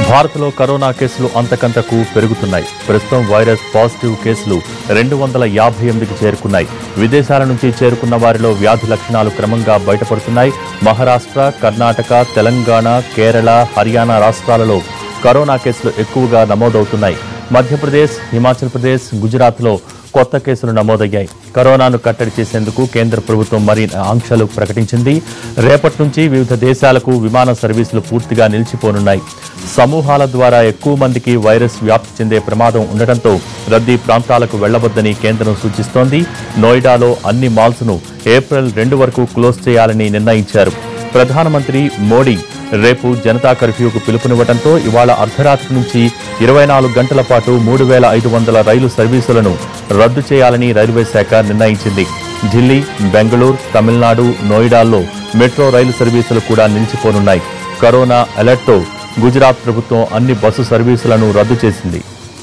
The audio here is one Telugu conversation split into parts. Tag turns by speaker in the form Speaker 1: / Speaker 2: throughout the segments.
Speaker 1: భారత్లో కరోనా కేసులు అంతకంతకు పెరుగుతున్నాయి ప్రస్తుతం వైరస్ పాజిటివ్ కేసులు రెండు వందల యాభై ఎనిమిదికి చేరుకున్నాయి విదేశాల నుంచి చేరుకున్న వారిలో వ్యాధి లక్షణాలు క్రమంగా బయటపడుతున్నాయి మహారాష్ట్ర కర్ణాటక తెలంగాణ కేరళ హర్యానా రాష్ట్రాలలో కరోనా కేసులు ఎక్కువగా నమోదవుతున్నాయి మధ్యప్రదేశ్ హిమాచల్ ప్రదేశ్ గుజరాత్లో కొత్త కేసులు నమోదయ్యాయి కరోనాను కట్టడి చేసేందుకు కేంద్ర ప్రభుత్వం మరి ఆంక్షలు ప్రకటించింది రేపటి నుంచి వివిధ దేశాలకు విమాన సర్వీసులు పూర్తిగా నిలిచిపోనున్నాయి సమూహాల ద్వారా ఎక్కువ మందికి వైరస్ వ్యాప్తి చెందే ప్రమాదం ఉండటంతో రద్దీ ప్రాంతాలకు వెళ్లవద్దని కేంద్రం సూచిస్తోంది నోయిడాలో అన్ని మాల్స్ను ఏప్రిల్ రెండు వరకు క్లోజ్ చేయాలని నిర్ణయించారు ప్రధానమంత్రి మోడీ రేపు జనతా కర్ఫ్యూకు పిలుపునివ్వడంతో ఇవాళ అర్ధరాత్రి నుంచి ఇరవై నాలుగు గంటల పాటు మూడు వేల ఐదు వందల రైలు సర్వీసులను రద్దు చేయాలని రైల్వే శాఖ నిర్ణయించింది ఢిల్లీ బెంగళూరు తమిళనాడు నోయిడాల్లో మెట్రో రైలు సర్వీసులు కూడా నిలిచిపోనున్నాయి కరోనా అలర్ట్తో గుజరాత్ ప్రభుత్వం అన్ని బస్సు సర్వీసులను రద్దు చేసింది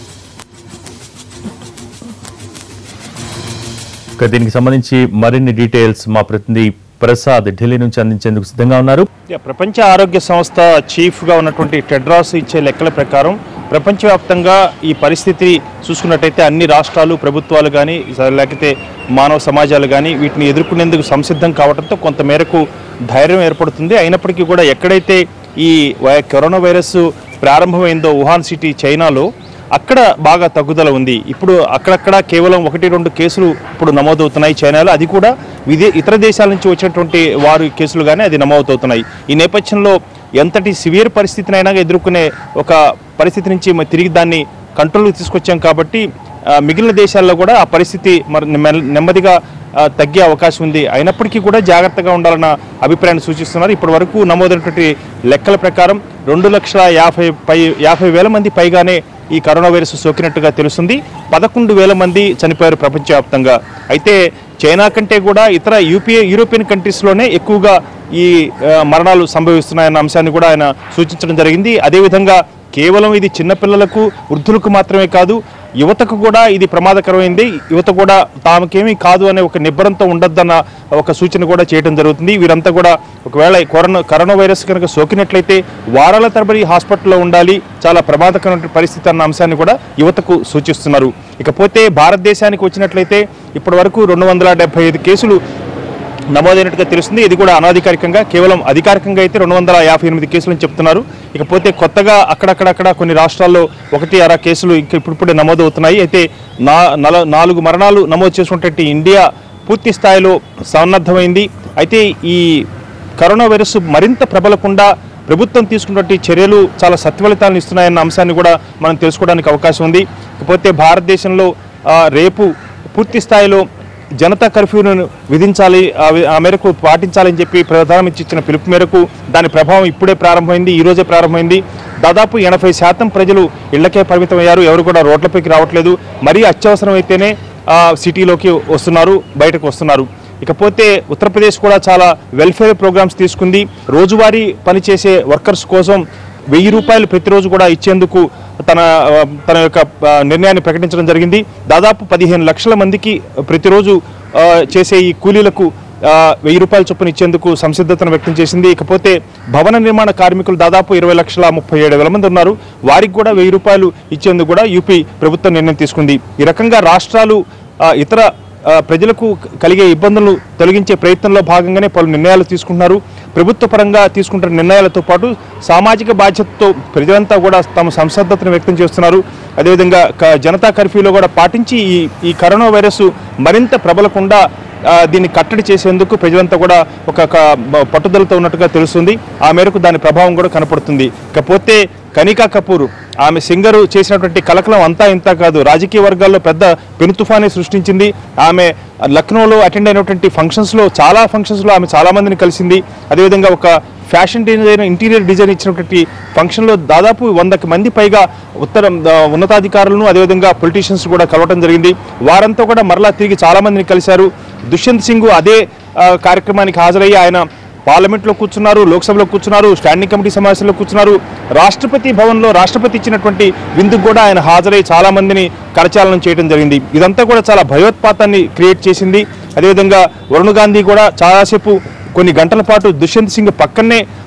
Speaker 1: ఇక దీనికి సంబంధించి మరిన్ని డీటెయిల్స్ మా ప్రతినిధి ప్రసాద్ ఢిల్లీ నుంచి అందించేందుకు సిద్ధంగా ఉన్నారు
Speaker 2: యా, ప్రపంచ ఆరోగ్య సంస్థ చీఫ్గా ఉన్నటువంటి టెడ్రాస్ ఇచ్చే లెక్కల ప్రకారం ప్రపంచవ్యాప్తంగా ఈ పరిస్థితి చూసుకున్నట్టయితే అన్ని రాష్ట్రాలు ప్రభుత్వాలు కానీ లేకపోతే మానవ సమాజాలు కానీ వీటిని ఎదుర్కొనేందుకు సంసిద్ధం కావడంతో కొంత మేరకు ధైర్యం ఏర్పడుతుంది అయినప్పటికీ కూడా ఎక్కడైతే ఈ వై- కరోనా వైరస్ ప్రారంభమైందో వుహాన్ సిటీ చైనాలో అక్కడ బాగా తగ్గుదల ఉంది ఇప్పుడు అక్కడక్కడ కేవలం ఒకటి రెండు కేసులు ఇప్పుడు నమోదవుతున్నాయి చైనాలో అది కూడా విదే ఇతర దేశాల నుంచి వచ్చినటువంటి వారి కేసులుగానే అది నమోదవుతున్నాయి ఈ నేపథ్యంలో ఎంతటి సివియర్ పరిస్థితినైనా ఎదుర్కొనే ఒక పరిస్థితి నుంచి మరి తిరిగి దాన్ని కంట్రోల్కి తీసుకొచ్చాం కాబట్టి ఆ, మిగిలిన దేశాల్లో కూడా ఆ పరిస్థితి మరి నెమ్మ- నెమ్మదిగా ఆ, తగ్గే అవకాశం ఉంది అయినప్పటికీ కూడా జాగ్రత్తగా ఉండాలన్న అభిప్రాయాన్ని సూచిస్తున్నారు ఇప్పటి వరకు నమోదైనటువంటి లెక్కల ప్రకారం రెండు లక్షల యాభై పై యాభై వేల మంది పైగానే ఈ కరోనా వైరస్ సోకినట్టుగా తెలుస్తుంది పదకొండు వేల మంది చనిపోయారు ప్రపంచవ్యాప్తంగా అయితే చైనా కంటే కూడా ఇతర యూపీఏ యూరోపియన్ కంట్రీస్లోనే ఎక్కువగా ఈ ఆ, మరణాలు సంభవిస్తున్నాయన్న అంశాన్ని కూడా ఆయన సూచించడం జరిగింది అదేవిధంగా కేవలం ఇది చిన్నపిల్లలకు వృద్ధులకు మాత్రమే కాదు యువతకు కూడా ఇది ప్రమాదకరమైంది యువత కూడా తామకేమీ కాదు అనే ఒక నిబ్బరంతో ఉండొద్దన్న ఒక సూచన కూడా చేయడం జరుగుతుంది వీరంతా కూడా ఒకవేళ ఈ కరోనా కరోనా వైరస్ కనుక సోకినట్లయితే వారాల తరబడి హాస్పిటల్లో ఉండాలి చాలా ప్రమాదకరమైన పరిస్థితి అన్న అంశాన్ని కూడా యువతకు సూచిస్తున్నారు ఇకపోతే భారతదేశానికి వచ్చినట్లయితే ఇప్పటి వరకు రెండు వందల డెబ్బై ఐదు కేసులు నమోదైనట్టుగా తెలుస్తుంది ఇది కూడా అనాధికారికంగా కేవలం అధికారికంగా అయితే రెండు వందల యాభై ఎనిమిది కేసులని చెప్తున్నారు ఇకపోతే కొత్తగా అక్కడక్కడక్కడ కొన్ని రాష్ట్రాల్లో ఒకటి అర కేసులు ఇంకా ఇప్పుడిప్పుడే నమోదవుతున్నాయి అయితే నా నల నాలుగు మరణాలు నమోదు చేసుకున్నటువంటి ఇండియా పూర్తి స్థాయిలో సన్నద్ధమైంది అయితే ఈ కరోనా వైరస్ మరింత ప్రబలకుండా ప్రభుత్వం తీసుకున్నటువంటి చర్యలు చాలా సత్ఫలితాలను ఇస్తున్నాయన్న అంశాన్ని కూడా మనం తెలుసుకోవడానికి అవకాశం ఉంది ఇకపోతే భారతదేశంలో ఆ, రేపు పూర్తి స్థాయిలో జనతా కర్ఫ్యూను విధించాలి ఆ వి- ఆ మేరకు పాటించాలని చెప్పి ప్రధానమంత్రి ఇచ్చిన పిలుపు మేరకు దాని ప్రభావం ఇప్పుడే ప్రారంభమైంది ఈ రోజే ప్రారంభమైంది దాదాపు ఎనభై శాతం ప్రజలు ఇళ్లకే పరిమితమయ్యారు ఎవరు కూడా రోడ్లపైకి రావట్లేదు మరీ అత్యవసరం అయితేనే ఆ, సిటీలోకి వస్తున్నారు బయటకు వస్తున్నారు ఇకపోతే ఉత్తరప్రదేశ్ కూడా చాలా వెల్ఫేర్ ప్రోగ్రామ్స్ తీసుకుంది రోజువారీ పనిచేసే వర్కర్స్ కోసం వెయ్యి రూపాయలు ప్రతిరోజు కూడా ఇచ్చేందుకు తన ఆ, తన యొక్క ఆ, నిర్ణయాన్ని ప్రకటించడం జరిగింది దాదాపు పదిహేను లక్షల మందికి ప్రతిరోజు ఆ, చేసే ఈ కూలీలకు ఆ, వెయ్యి రూపాయల చొప్పున ఇచ్చేందుకు సంసిద్ధతను వ్యక్తం చేసింది ఇకపోతే భవన నిర్మాణ కార్మికులు దాదాపు ఇరవై లక్షల ముప్పై ఏడు వేల మంది ఉన్నారు వారికి కూడా వెయ్యి రూపాయలు ఇచ్చేందుకు కూడా యూపీ ప్రభుత్వం నిర్ణయం తీసుకుంది ఈ రకంగా రాష్ట్రాలు ఆ, ఇతర ఆ, ప్రజలకు కలిగే ఇబ్బందులను తొలగించే ప్రయత్నంలో భాగంగానే పలు నిర్ణయాలు తీసుకుంటున్నారు ప్రభుత్వ పరంగా తీసుకుంటున్న నిర్ణయాలతో పాటు సామాజిక బాధ్యతతో ప్రజలంతా కూడా తమ సంసిద్ధతను వ్యక్తం చేస్తున్నారు అదేవిధంగా క- జనతా కర్ఫ్యూలో కూడా పాటించి ఈ ఈ కరోనా వైరస్ మరింత ప్రబలకుండా ఆ, దీన్ని కట్టడి చేసేందుకు ప్రజలంతా కూడా ఒక ఒక బ- పట్టుదలతో ఉన్నట్టుగా తెలుస్తుంది ఆ మేరకు దాని ప్రభావం కూడా కనపడుతుంది ఇకపోతే కనికా కపూర్ ఆమె సింగరు చేసినటువంటి కలకలం అంతా ఇంత కాదు రాజకీయ వర్గాల్లో పెద్ద పెను తుఫానే సృష్టించింది ఆమె లక్నోలో అటెండ్ అయినటువంటి ఫంక్షన్స్లో చాలా ఫంక్షన్స్లో ఆమె చాలా మందిని కలిసింది అదేవిధంగా ఒక ఫ్యాషన్ డిజైన్ ఇంటీరియర్ డిజైన్ ఇచ్చినటువంటి ఫంక్షన్లో దాదాపు వందకి మంది పైగా ఉత్తర ఆ, ఉన్నతాధికారులను అదేవిధంగా పొలిటీషియన్స్ కూడా కలవటం జరిగింది వారంతా కూడా మరలా తిరిగి చాలా మందిని కలిశారు దుష్యంత్ సింగ్ అదే ఆ, కార్యక్రమానికి హాజరయ్యి ఆయన పార్లమెంట్లో కూర్చున్నారు లోక్సభలో కూర్చున్నారు స్టాండింగ్ కమిటీ సమావేశంలో కూర్చున్నారు రాష్ట్రపతి భవన్లో రాష్ట్రపతి ఇచ్చినటువంటి విందుకు కూడా ఆయన హాజరై చాలా మందిని కరచాలనం చేయడం జరిగింది ఇదంతా కూడా చాలా భయోత్పాతాన్ని క్రియేట్ చేసింది అదేవిధంగా వరుణ్ గాంధీ కూడా చాలాసేపు కొన్ని గంటల పాటు దుష్యంత్ సింగ్ పక్కనే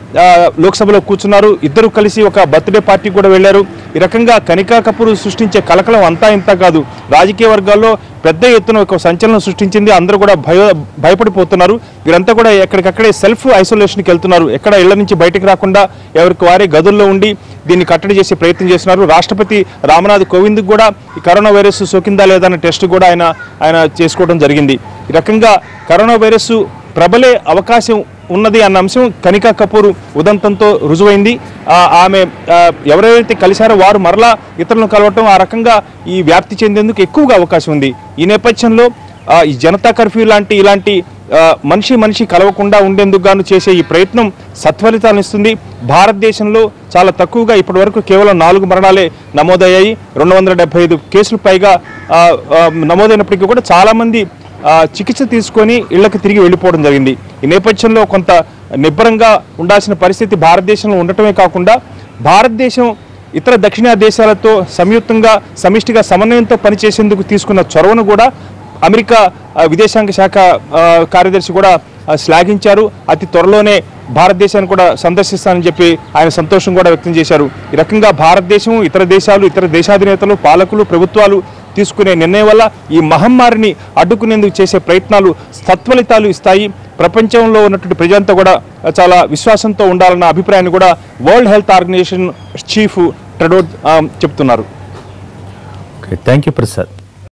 Speaker 2: ఆ, లోక్సభలో కూర్చున్నారు ఇద్దరు కలిసి ఒక బర్త్డే పార్టీ కూడా వెళ్ళారు ఈ రకంగా కనికా కపూర్ సృష్టించే కలకలం అంతా ఇంత కాదు రాజకీయ వర్గాల్లో పెద్ద ఎత్తున ఒక సంచలనం సృష్టించింది అందరూ కూడా భయ భయపడిపోతున్నారు వీరంతా కూడా ఎక్కడికక్కడే సెల్ఫ్ ఐసోలేషన్కి వెళ్తున్నారు ఎక్కడ ఇళ్ల నుంచి బయటకు రాకుండా ఎవరికి వారే గదుల్లో ఉండి దీన్ని కట్టడి చేసే ప్రయత్నం చేస్తున్నారు రాష్ట్రపతి రామనాథ్ కోవింద్ కూడా ఈ కరోనా వైరస్ సోకిందా లేదా అనే టెస్ట్ కూడా ఆయన ఆయన చేసుకోవడం జరిగింది ఈ రకంగా కరోనా వైరస్ ప్రబలే అవకాశం ఉన్నది అన్న అంశం కనికా కపూర్ ఉదంతంతో రుజువైంది ఆ, ఆమె ఆ, ఎవరెవరైతే కలిశారో వారు మరలా ఇతరులను కలవటం ఆ రకంగా ఈ వ్యాప్తి చెందేందుకు ఎక్కువగా అవకాశం ఉంది ఈ నేపథ్యంలో ఆ, ఈ జనతా కర్ఫ్యూ లాంటి ఇలాంటి ఆ, మనిషి మనిషి కలవకుండా ఉండేందుకు గాను చేసే ఈ ప్రయత్నం సత్ఫలితాలను ఇస్తుంది భారతదేశంలో చాలా తక్కువగా ఇప్పటి వరకు కేవలం నాలుగు మరణాలే నమోదయ్యాయి రెండు వందల డెబ్బై ఐదు కేసులు పైగా ఆ, ఆ, నమోదైనప్పటికీ కూడా చాలామంది ఆ, చికిత్స తీసుకొని ఇళ్లకు తిరిగి వెళ్ళిపోవడం జరిగింది ఈ నేపథ్యంలో కొంత నిబ్బరంగా ఉండాల్సిన పరిస్థితి భారతదేశంలో ఉండటమే కాకుండా భారతదేశం ఇతర దక్షిణ దేశాలతో సంయుక్తంగా సమిష్టిగా సమన్వయంతో పనిచేసేందుకు తీసుకున్న చొరవను కూడా అమెరికా ఆ, విదేశాంగ శాఖ ఆ, కార్యదర్శి కూడా ఆ, శ్లాఘించారు అతి త్వరలోనే భారతదేశాన్ని కూడా సందర్శిస్తానని చెప్పి ఆయన సంతోషం కూడా వ్యక్తం చేశారు ఈ రకంగా భారతదేశం ఇతర దేశాలు ఇతర దేశాధినేతలు పాలకులు ప్రభుత్వాలు తీసుకునే నిర్ణయం వల్ల ఈ మహమ్మారిని అడ్డుకునేందుకు చేసే ప్రయత్నాలు సత్ఫలితాలు ఇస్తాయి ప్రపంచంలో ఉన్నటువంటి ప్రజలంతా కూడా చాలా విశ్వాసంతో ఉండాలన్న అభిప్రాయాన్ని కూడా వరల్డ్ హెల్త్ ఆర్గనైజేషన్ చీఫ్ ట్రెడో ఆ, చెప్తున్నారు
Speaker 1: ఓకే థ్యాంక్ యూ ప్రసాద్